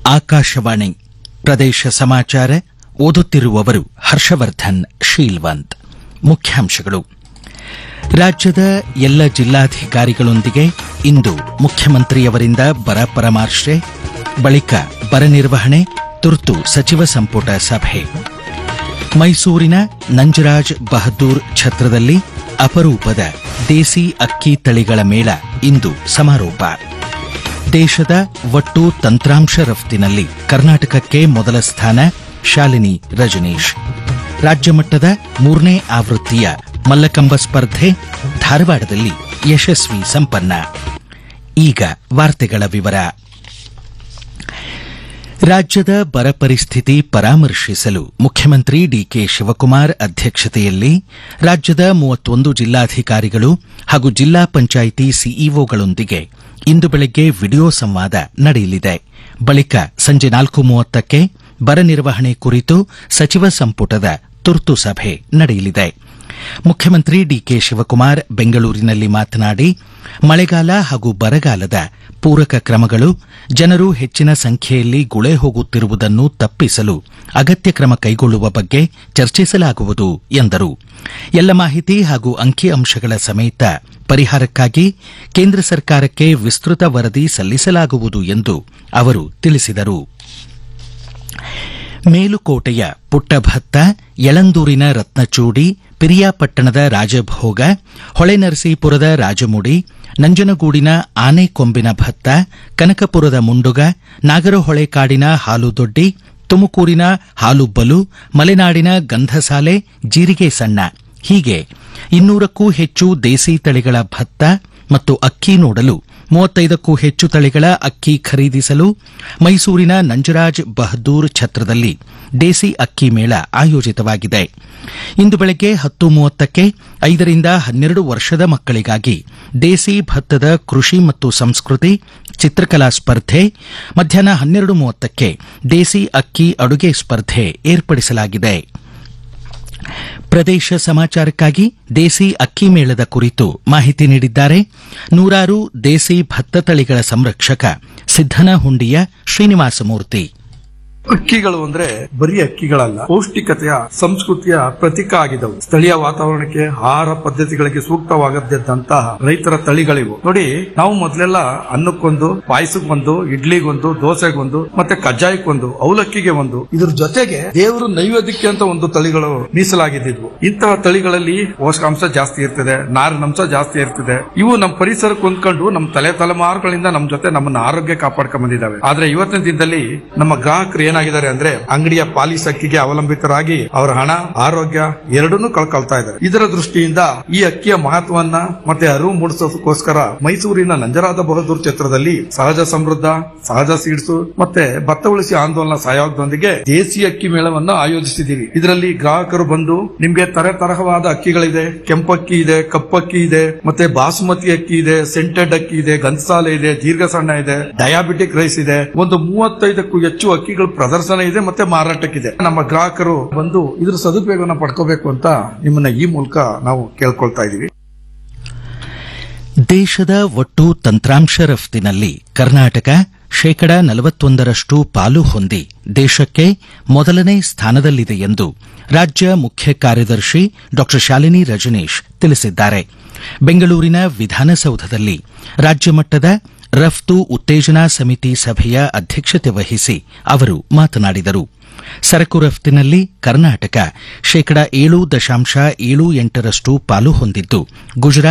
ಆಕಾಶವಾಣಿ ಪ್ರದೇಶ ಸಮಾಚಾರ ಓದುತ್ತಿರುವವರು ಹರ್ಷವರ್ಧನ್ ಶೀಲ್ವಂತ್ ಮುಖ್ಯಾಂಶಗಳು ರಾಜ್ಯದ ಎಲ್ಲ ಜಿಲ್ಲಾಧಿಕಾರಿಗಳೊಂದಿಗೆ ಇಂದು ಮುಖ್ಯಮಂತ್ರಿಯವರಿಂದ ಬರ ಪರಾಮರ್ಶೆ ಬಳಿಕ ಬರ ನಿರ್ವಹಣೆ ತುರ್ತು ಸಚಿವ ಸಂಪುಟ ಸಭೆ ಮೈಸೂರಿನ ನಂಜರಾಜ್ ಬಹದ್ದೂರ್ ಛತ್ರದಲ್ಲಿ ಅಪರೂಪದ ದೇಸಿ ಅಕ್ಕಿ ತಳಿಗಳ ಮೇಳ ಇಂದು ಸಮಾರೋಪ ದೇಶದ ಒಟ್ಟು ತಂತ್ರಾಂಶ ರಫ್ತಿನಲ್ಲಿ ಕರ್ನಾಟಕಕ್ಕೆ ಮೊದಲ ಸ್ಥಾನ ಶಾಲಿನಿ ರಜನೀಶ್ ರಾಜ್ಯ ಮಟ್ಟದ ಮೂರನೇ ಆವೃತ್ತಿಯ ಮಲ್ಲಕಂಬ ಸ್ಪರ್ಧೆ ಧಾರವಾಡದಲ್ಲಿ ಯಶಸ್ವಿ ಸಂಪನ್ನ ಈಗ ವಾರ್ತೆಗಳ ವಿವರ ರಾಜ್ಯದ ಬರ ಪರಿಸ್ಥಿತಿ ಪರಾಮರ್ಶಿಸಲು ಮುಖ್ಯಮಂತ್ರಿ ಡಿಕೆ ಶಿವಕುಮಾರ್ ಅಧ್ಯಕ್ಷತೆಯಲ್ಲಿ ರಾಜ್ಯದ ಮೂವತ್ತೊಂದು ಜಿಲ್ಲಾಧಿಕಾರಿಗಳು ಹಾಗೂ ಜಿಲ್ಲಾ ಪಂಚಾಯಿತಿ ಸಿಇಒಗಳೊಂದಿಗೆ ಇಂದು ಬೆಳಗ್ಗೆ ವಿಡಿಯೋ ಸಂವಾದ ನಡೆಯಲಿದೆ ಬಳಿಕ ಸಂಜೆ ನಾಲ್ಕು ಮೂವತ್ತಕ್ಕೆ ಬರ ನಿರ್ವಹಣೆ ಕುರಿತು ಸಚಿವ ಸಂಪುಟದ ತುರ್ತು ಸಭೆ ನಡೆಯಲಿದೆ ಮುಖ್ಯಮಂತ್ರಿ ಡಿಕೆ ಶಿವಕುಮಾರ್ ಬೆಂಗಳೂರಿನಲ್ಲಿ ಮಾತನಾಡಿ ಮಳೆಗಾಲ ಹಾಗೂ ಬರಗಾಲದ ಪೂರಕ ಕ್ರಮಗಳು ಜನರು ಹೆಚ್ಚಿನ ಸಂಖ್ಯೆಯಲ್ಲಿ ಗುಳೆ ಹೋಗುತ್ತಿರುವುದನ್ನು ತಪ್ಪಿಸಲು ಅಗತ್ಯ ಕ್ರಮ ಕೈಗೊಳ್ಳುವ ಬಗ್ಗೆ ಚರ್ಚಿಸಲಾಗುವುದು ಎಂದರು ಎಲ್ಲ ಮಾಹಿತಿ ಹಾಗೂ ಅಂಕಿಅಂಶಗಳ ಸಮೇತ ಪರಿಹಾರಕ್ಕಾಗಿ ಕೇಂದ್ರ ಸರ್ಕಾರಕ್ಕೆ ವಿಸ್ತೃತ ವರದಿ ಸಲ್ಲಿಸಲಾಗುವುದು ಎಂದು ಅವರು ತಿಳಿಸಿದರು ಮೇಲುಕೋಟೆಯ ಪುಟ್ಟಭತ್ತ ಯಳಂದೂರಿನ ರತ್ನಚೂಡಿ ಪಿರಿಯಾಪಟ್ಟಣದ ರಾಜಭೋಗ ಹೊಳೆನರಸೀಪುರದ ರಾಜಮುಡಿ ನಂಜನಗೂಡಿನ ಆನೆಕೊಂಬಿನ ಭತ್ತ ಕನಕಪುರದ ಮುಂಡುಗ ನಾಗರಹೊಳೆ ಕಾಡಿನ ಹಾಲುದೊಡ್ಡಿ ತುಮಕೂರಿನ ಹಾಲುಬ್ಬಲು ಮಲೆನಾಡಿನ ಗಂಧಸಾಲೆ ಜೀರಿಗೆ ಸಣ್ಣ ಹೀಗೆ ಇನ್ನೂರಕ್ಕೂ ಹೆಚ್ಚು ದೇಸಿ ತಳಿಗಳ ಭತ್ತ ಮತ್ತು ಅಕ್ಕಿ ನೋಡಲು ಮೂವತ್ತೈದಕ್ಕೂ ಹೆಚ್ಚು ತಳಿಗಳ ಅಕ್ಕಿ ಖರೀದಿಸಲು ಮೈಸೂರಿನ ನಂಜರಾಜ್ ಬಹದ್ದೂರ್ ಛತ್ರದಲ್ಲಿ ದೇಸಿ ಅಕ್ಕಿ ಮೇಳ ಆಯೋಜಿತವಾಗಿದೆ ಇಂದು ಬೆಳಗ್ಗೆ ಹತ್ತು ಮೂವತ್ತಕ್ಕೆ ಐದರಿಂದ ಹನ್ನೆರಡು ವರ್ಷದ ಮಕ್ಕಳಿಗಾಗಿ ದೇಸಿ ಭತ್ತದ ಕೃಷಿ ಮತ್ತು ಸಂಸ್ಕೃತಿ ಚಿತ್ರಕಲಾ ಸ್ಪರ್ಧೆ ಮಧ್ಯಾಹ್ನ ಹನ್ನೆರಡು ಮೂವತ್ತಕ್ಕೆ ದೇಸಿ ಅಕ್ಕಿ ಅಡುಗೆ ಸ್ಪರ್ಧೆ ಏರ್ಪಡಿಸಲಾಗಿದೆ ಪ್ರದೇಶ ಸಮಾಚಾರಕ್ಕಾಗಿ ದೇಸಿ ಅಕ್ಕಿ ಮೇಳದ ಕುರಿತು ಮಾಹಿತಿ ನೀಡಿದ್ದಾರೆ ನೂರಾರು ದೇಸಿ ಭತ್ತ ತಳಿಗಳ ಸಂರಕ್ಷಕ ಸಿದ್ದನಹುಂಡಿಯ ಶ್ರೀನಿವಾಸಮೂರ್ತಿ ಅಕ್ಕಿಗಳು ಅಂದ್ರೆ ಬರೀ ಅಕ್ಕಿಗಳಲ್ಲ ಪೌಷ್ಟಿಕತೆಯ ಸಂಸ್ಕೃತಿಯ ಪ್ರತೀಕ ಆಗಿದವು ಸ್ಥಳೀಯ ವಾತಾವರಣಕ್ಕೆ ಆಹಾರ ಪದ್ಧತಿಗಳಿಗೆ ಸೂಕ್ತವಾಗದಂತಹ ರೈತರ ತಳಿಗಳಿವು ನೋಡಿ ನಾವು ಮೊದಲೆಲ್ಲ ಅನ್ನಕ್ಕೊಂದು ಪಾಯಸಕ್ಕೊಂದು ಇಡ್ಲಿಗೊಂದು ದೋಸೆಗೊಂದು ಮತ್ತೆ ಕಜ್ಜಾಯಕ್ಕೊಂದು ಅವಲಕ್ಕಿಗೆ ಒಂದು ಇದ್ರ ಜೊತೆಗೆ ದೇವರು ನೈವೇದ್ಯಕ್ಕೆ ಅಂತ ಒಂದು ತಳಿಗಳು ಮೀಸಲಾಗಿದ್ವು ಇಂತಹ ತಳಿಗಳಲ್ಲಿ ಪೋಷಕಾಂಶ ಜಾಸ್ತಿ ಇರ್ತದೆ ನಾರಿನಂಶ ಜಾಸ್ತಿ ಇರ್ತದೆ ಇವು ನಮ್ಮ ಪರಿಸರಕ್ಕೆ ಹೊಂದ್ಕೊಂಡು ನಮ್ಮ ತಲೆ ತಲೆಮಾರುಗಳಿಂದ ನಮ್ಮ ಜೊತೆ ನಮ್ಮನ್ನ ಆರೋಗ್ಯ ಕಾಪಾಡ್ಕೊಂಡ್ ಬಂದಿದ್ದಾವೆ ಆದ್ರೆ ಇವತ್ತಿನ ದಿನದಲ್ಲಿ ನಮ್ಮ ಗ್ರಾಹಕರು ಏನಾಗಿದ್ದಾರೆ ಅಂದ್ರೆ ಅಂಗಡಿಯ ಪಾಲಿಸ್ ಅಕ್ಕಿಗೆ ಅವಲಂಬಿತರಾಗಿ ಅವರ ಹಣ ಆರೋಗ್ಯ ಎರಡನ್ನೂ ಕಳ್ಕೊಳ್ತಾ ಇದ್ದಾರೆ ಇದರ ದೃಷ್ಟಿಯಿಂದ ಈ ಅಕ್ಕಿಯ ಮಹತ್ವವನ್ನ ಮತ್ತೆ ಅರಿವು ಮೂಡಿಸೋದಕ್ಕೋಸ್ಕರ ಮೈಸೂರಿನ ನಂಜರಾದ ಬಹದ್ದೂರ್ ಕ್ಷೇತ್ರದಲ್ಲಿ ಸಹಜ ಸಮೃದ್ಧ ಸಹಜ ಸೀಡ್ಸು ಮತ್ತೆ ಭತ್ತ ಉಳಿಸಿ ಆಂದೋಲನ ಸಹಯೋಗದೊಂದಿಗೆ ದೇಸಿ ಅಕ್ಕಿ ಮೇಳವನ್ನು ಆಯೋಜಿಸಿದ್ದೀವಿ ಇದರಲ್ಲಿ ಗ್ರಾಹಕರು ಬಂದು ನಿಮ್ಗೆ ತರ ತರಹವಾದ ಅಕ್ಕಿಗಳಿದೆ ಕೆಂಪಕ್ಕಿ ಇದೆ ಕಪ್ಪಕ್ಕಿ ಇದೆ ಮತ್ತೆ ಬಾಸುಮತಿ ಅಕ್ಕಿ ಇದೆ ಸೆಂಟೆಡ್ ಅಕ್ಕಿ ಇದೆ ಗಂಧಸಾಲೆ ಇದೆ ದೀರ್ಘ ಸಣ್ಣ ಇದೆ ಡಯಾಬಿಟಿಕ್ ರೈಸ್ ಇದೆ ಒಂದು ಮೂವತ್ತೈದಕ್ಕೂ ಹೆಚ್ಚು ಅಕ್ಕಿಗಳು ಪ್ರದರ್ಶನ ಇದೆ ಮತ್ತೆ ಮಾರಾಟಕ್ಕಿದೆ ನಮ್ಮ ಗ್ರಾಹಕರು ಬಂದು ಇದ್ರ ಸದುಪಯೋಗವನ್ನು ಪಡ್ಕೋಬೇಕು ಅಂತ ನಿಮ್ಮನ್ನ ಈ ಮೂಲಕ ನಾವು ಕೇಳ್ಕೊಳ್ತಾ ಇದೀವಿ ದೇಶದ ಒಟ್ಟು ತಂತ್ರಾಂಶ ರಫ್ತಿನಲ್ಲಿ ಕರ್ನಾಟಕ ಶೇಕಡ ನಲವತ್ತೊಂದರಷ್ಟು ಪಾಲು ಹೊಂದಿ ದೇಶಕ್ಕೆ ಮೊದಲನೇ ಸ್ಥಾನದಲ್ಲಿದೆ ಎಂದು ರಾಜ್ಯ ಮುಖ್ಯ ಕಾರ್ಯದರ್ಶಿ ಡಾ ಶಾಲಿನಿ ರಜನೀಶ್ ತಿಳಿಸಿದ್ದಾರೆ ಬೆಂಗಳೂರಿನ ವಿಧಾನಸೌಧದಲ್ಲಿ ರಾಜ್ಯ ಮಟ್ಟದ ರಫ್ತು ಉತ್ತೇಜನಾ ಸಮಿತಿ ಸಭೆಯ ಅಧ್ಯಕ್ಷತೆ ವಹಿಸಿ ಅವರು ಮಾತನಾಡಿದರು ಸರಕು ರಫ್ತಿನಲ್ಲಿ ಕರ್ನಾಟಕ ಶೇಕಡ ಏಳು ದಶಾಂಶ ಏಳು ಎಂಟರಷ್ಟು ಪಾಲು ಹೊಂದಿದ್ದು ಗುಜರಾತ್